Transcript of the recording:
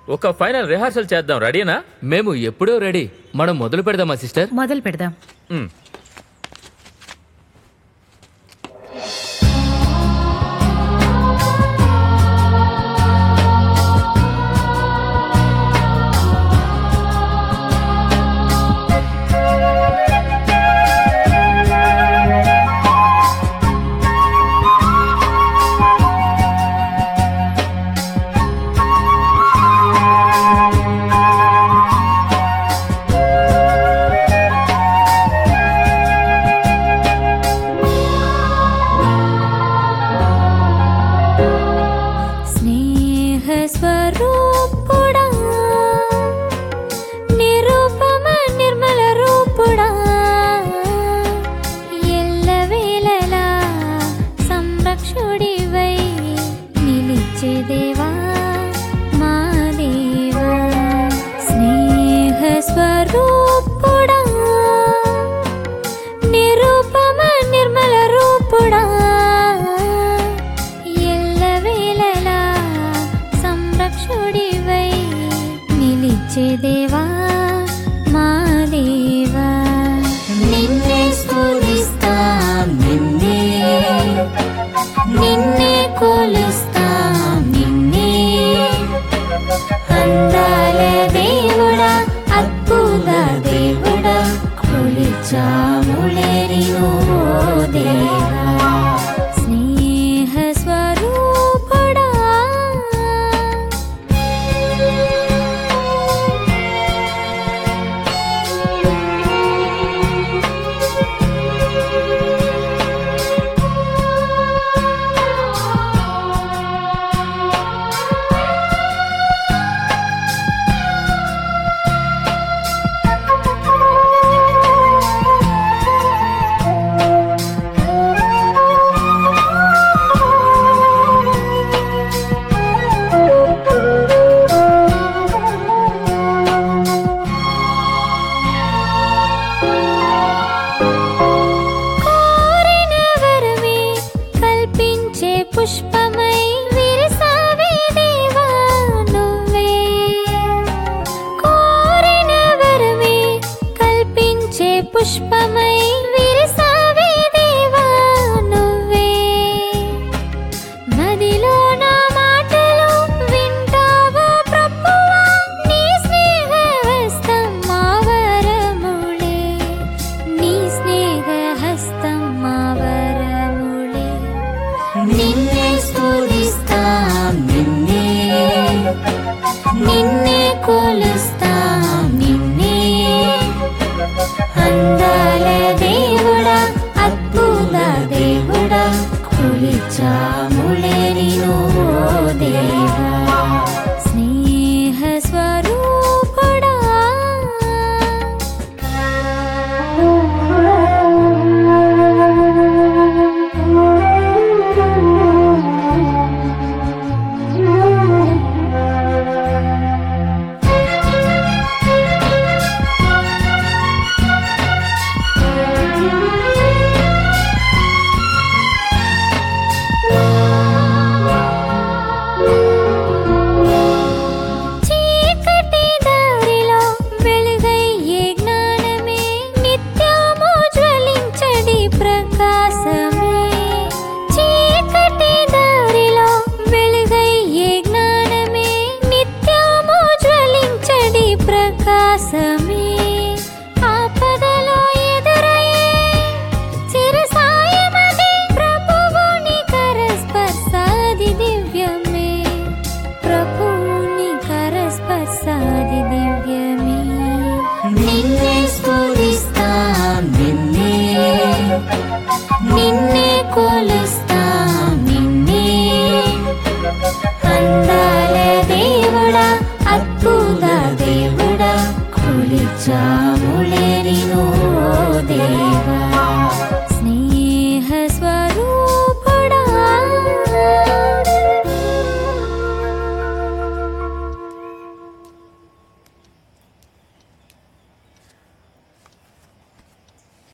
ఒక final rehearsal చేద్దాం రెడీనా మేము ఎప్పుడో రెడీ మనం మొదలు పెడదామా సిస్టర్ మొదలు పెడదాం మ్. స్నేహస్వరూపుడా నిరూపమ నిర్మల రూపుడా ఎల్లవేళలా సంరక్షుడివై నిలిచే దేవా మా దేవా స్నేహస్వరూపుడా నిరూపమ నిర్మల రూపుడా ఎల్లవేళలా సంరక్షుడివై నిలిచే దేవా మా దేవా నిన్నే స్ఫురిస్తాం నిన్నే నిన్నే కొలుస్తాం నిన్నే అందాల దేవుడా అద్భుత దేవుడా కొలిచాములే నిన్ను ఓ దేవా స్నేహ స్వరూపుడా కోరిన వరమే కల్పించే పుష్పమై విరసావే దేవా నువ్వే కోరిన వరమే కల్పించే పుష్పమై విరసావే దేవా నువ్వే నదిలో నా మాటలు వింటావో ప్రభువా నీ స్నేహ హస్తం మా వరములే నీ స్నేహ హస్తం మా వరములే నిన్నే స్తుతిస్తాం నిన్నే నిన్నే కొలుస్తాం నిన్నే అందాల దేవుడా అద్భుత దేవుడా కొలిచాములే నిన్ను ఓ దేవా స్నేహ స్వరూపుడా చీకటి దారిలో వెలుగయ్యే జ్ఞానమే నిత్యము జ్వలించడి ప్రకాశమే చీకటి దారిలో వెలుగయ్యే జ్ఞానమే నిత్యము జ్వలించడి ప్రకాశమే